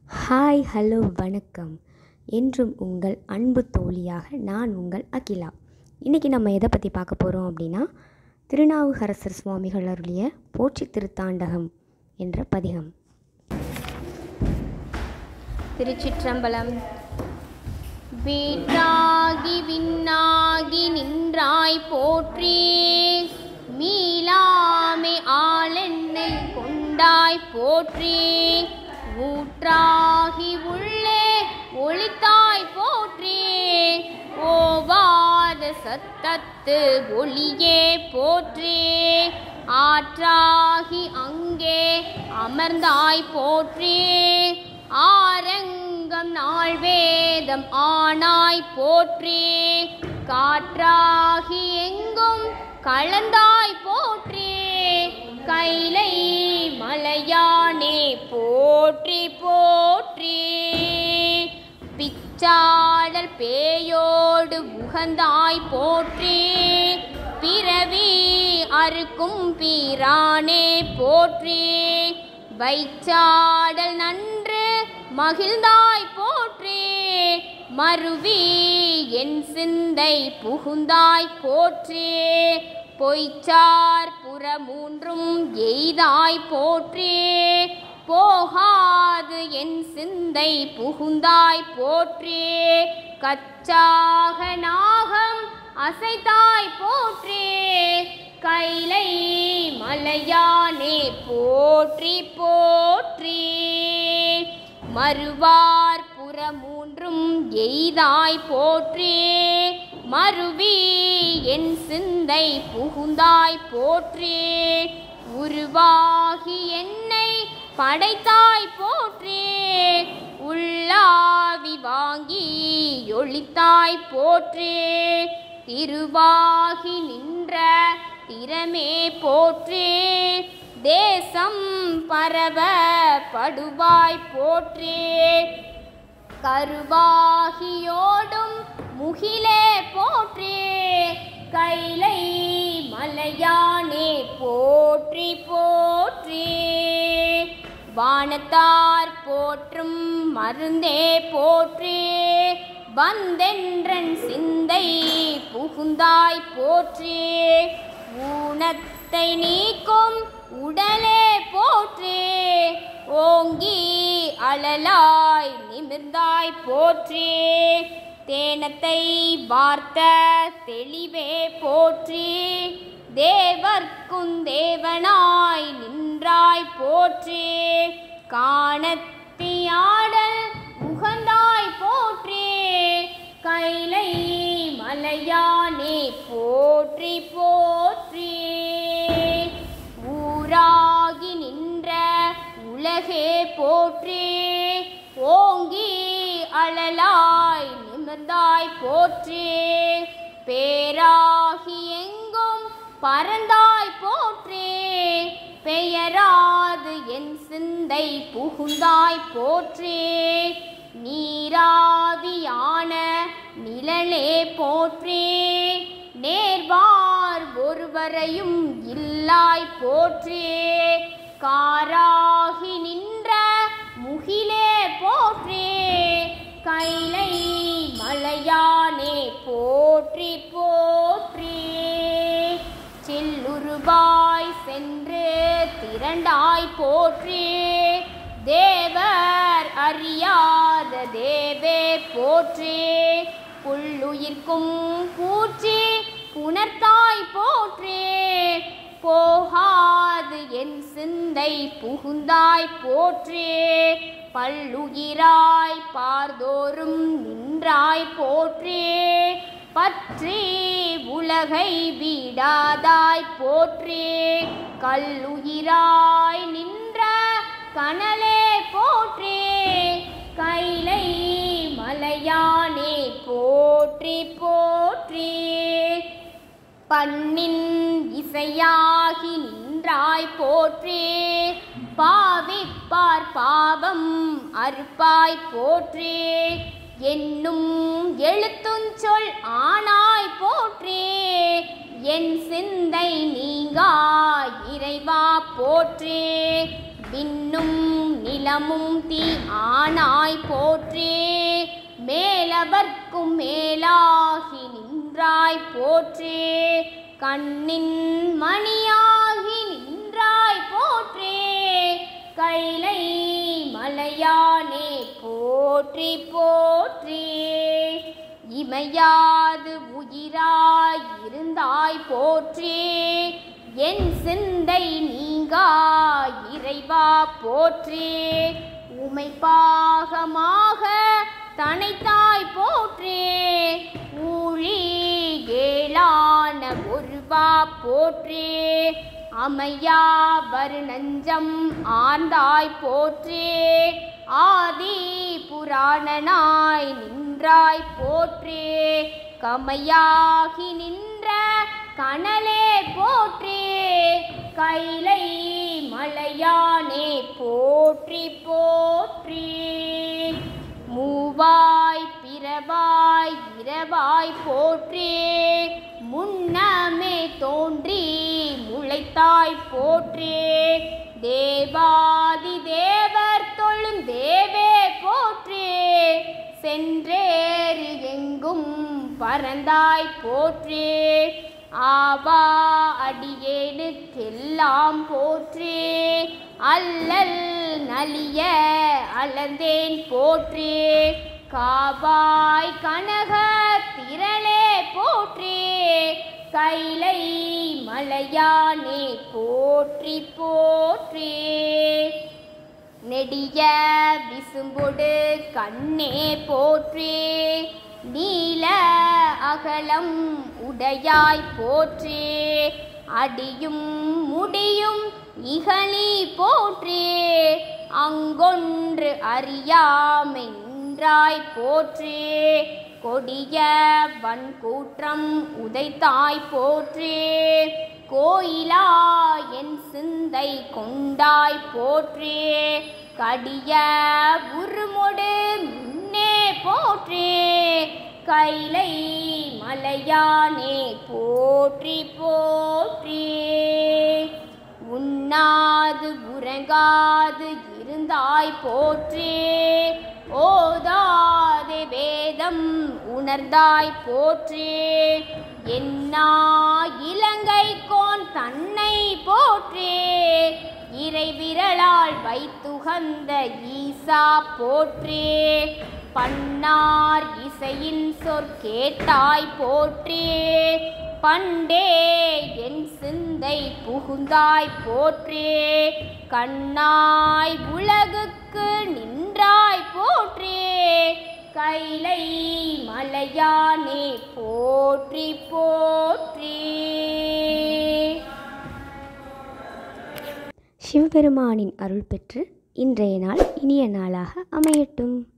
hi hello வணக்கம் என்றும் உங்கள் அன்பு தோழியாக நான் உங்கள் அகிலா இன்றைக்கி நம்ம எதை பற்றி பார்க்க போகிறோம் அப்படின்னா திருநாவுக்கரசர் சுவாமிகள் அருளிய போற்றி திருத்தாண்டகம் என்ற பதிகம் திருச்சிற்றம்பலம் வீற்றாகி விண்ணாகி நின்றாய் போற்றி மீளாமை ஆளென்னை கொண்டாய் போற்றி ஊற்றாகி உள்ளே ஒளித்தாய் போற்றி ஓவாத சத்தத்து ஒளியே போற்றி ஆற்றாகி அங்கே அமர்ந்தாய் போற்றி ஆரங்கம் நாள் வேதம் ஆனாய் போற்றி காற்றாகி எங்கும் கலந்தாய் போற்றி கைலை மலையானே போற்றி போற்றி பிச்சாடல் பேயோடு உகந்தாய் போற்றி பிறவி அறுக்கும் பீரானே போற்றி வைச்சாடல் நன்று மகிழ்ந்தாய் போற்றி மருவி என் சிந்தை புகுந்தாய் போற்றி பொய்ச்சார் புறமூன்றும் எய்தாய் போற்றி போகாது என் சிந்தை புகுந்தாய் போற்றி கச்சாக நாகம் அசைத்தாய் போற்றி கைலை மலையானே போற்றி போற்றி மறுவார் புறமூன்றும் எய்தாய் போற்றி மருவி என் சிந்தை புகுந்தாய் போற்றி உருவாகி என்னை படைத்தாய் போற்றி உள்ளாவி வாங்கி ஒளித்தாய் போற்றி திருவாகி நின்ற திறமே போற்றி தேசம் பரவ படுவாய் போற்றி கருவாகியோடும் முகிலே போற்றி கைலை மலையானே போற்றி போற்றி வானத்தார் போற்றும் மருந்தே போற்றி வந்தென்றன் சிந்தை புகுந்தாய் போற்றி ஊனத்தை நீக்கும் உடலே போற்றி ஓங்கி அழலாய் நிமிர்ந்தாய் போற்றி தேனத்தை வார்த்த தெளிவே போற்றி தேவர்க்கும் தேவனாய் நின்றாய் போற்றி காணத்தியாடல் உகந்தாய் போற்றி கைலை மலையானே போற்றி போற்றி ஊராகி நின்ற உலகே போற்றி ஓங்கி அழலாய் நிமிர்ந்தாய் போற்றி பேராகி எங்கும் பறந்தாய் போற்றி பெயராது என் சிந்தை புகுந்தாய் போற்றி நீராவியான நிழலே போற்றி நேர்வார் ஒருவரையும் இல்லாய் போற்றி காராகி நின்ற முகிலே போற்றி கைலை மலையானே போற்றி போற்றி சில்லுருவாய் சென்று திரண்டாய் போற்றி தேவர் அறியாத தேவே போற்றி புல்லுயிர்க்கும் பூச்சி புணர்த்தாய் போற்றி போகாது என் சிந்தை புகுந்தாய் போற்றி பல்லுயிராய் பார்தோறும் நின்றாய் போற்றி பற்றி உலகை விடாதாய் போற்றி கல்லுயிராய் நின்ற கனலே போற்றி கைலை மலையானே போற்றி போற்றி பண்ணின் இசையாகி நின்றாய் போற்றி பாவிப்பார் பாவம் அறுப்பாய் போற்றி என்னும் எழுத்துஞ்சொல் ஆனாய் போற்றி என் சிந்தை நீங்கா இறைவா போற்றி விண்ணும் நில நிலமும் தீ ஆனாய் போற்றே மேலவர்க்கும் மேலாகி நின்றாய் போற்றே கண்ணின் மணியாகி நின்றாய் போற்றே கைலை மலையானே போற்றி போற்றி இமையாது உயிராய் இருந்தாய் போற்றி என் சிந்தை நீங்கா இறைவா போற்றி உமை பாகமாக தனைத்தாய் போற்றி ஊழி ஏளான ஒருவா போற்றி அமையா வருணஞ்சம் ஆர்ந்தாய் போற்றி ஆதி புராணனாய் நின்றாய் போற்றி கமையாகி நின்ற கனலே போற்றி கைலை மலையானே போற்றி போற்றி மூவாய் பிறவாய் இரவாய் போற்றி முன்னமே தோன்றி முளைத்தாய் போற்றி தேவாதி தேவர் தொழும் தேவே போற்றி சென்றேறு எங்கும் பறந்தாய் போற்றி ஆவா அடியேனுக்கெல்லாம் போற்றி அல்லல் நலிய அளந்தேன் போற்றி காவாய் கனக திரளே போற்றி கைலை மலையானே போற்றி போற்றி நெடிய விசும்பொடு கண்ணே போற்றி நீல அகலம் உடையாய் போற்றி அடியும் முடியும் இகழி போற்றி அங்கொன்று அறியாமென்றாய் போற்றி கொடிய வன்கூற்றம் உதைத்தாய் போற்றி கோயிலா என் சிந்தை கொண்டாய் போற்றி கடிய உருமொடு முன்னே போற்றி கைலை மலையானே போற்றி போற்றி உண்ணாது உறங்காது இருந்தாய் போற்றி ஓதாதே வேதம் உணர்ந்தாய் போற்றி என்னா இலங்கை கோன் தன்னை போற்றி இறை விரலால் வைத்துகந்த ஈசா போற்றி பன்னார் இசையின் சொற்கேட்டாய் போற்றி பண்டே என் சிந்தை புகுந்தாய் போற்றி கண்ணாய் உலகுக்கு நின்றாய் போற்றி கைலை மலையானே போற்றி போற்றி சிவபெருமானின் அருள் பெற்று இன்றைய நாள் இனிய நாளாக அமையட்டும்